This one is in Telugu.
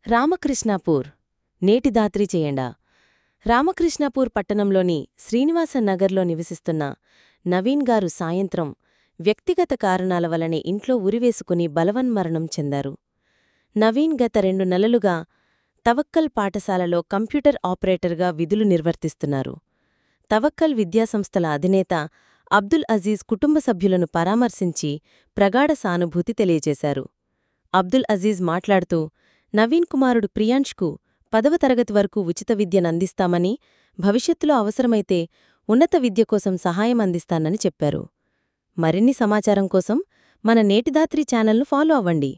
రామకృష్ణాపూర్ నేటి దాత్రి చేయండా రామకృష్ణాపూర్ పట్టణంలోని శ్రీనివాస నగర్లో నివసిస్తున్న నవీన్ గారు సాయంత్రం వ్యక్తిగత కారణాల వలనే ఇంట్లో ఉరివేసుకుని బలవన్మరణం చెందారు నవీన్ గత రెండు నెలలుగా తవక్కల్ పాఠశాలలో కంప్యూటర్ ఆపరేటర్గా విధులు నిర్వర్తిస్తున్నారు తవక్కల్ విద్యాసంస్థల అధినేత అబ్దుల్ అజీజ్ కుటుంబ సభ్యులను పరామర్శించి ప్రగాఢ సానుభూతి తెలియజేశారు అబ్దుల్ అజీజ్ మాట్లాడుతూ నవీన్ కుమారుడు ప్రియాంష్కు పదవ తరగతి వరకు ఉచిత విద్యనందిస్తామని భవిష్యత్తులో అవసరమైతే ఉన్నత విద్య కోసం సహాయం అందిస్తానని చెప్పారు మరిన్ని సమాచారం కోసం మన నేటిదాత్రి ఛానల్ను ఫాలో అవ్వండి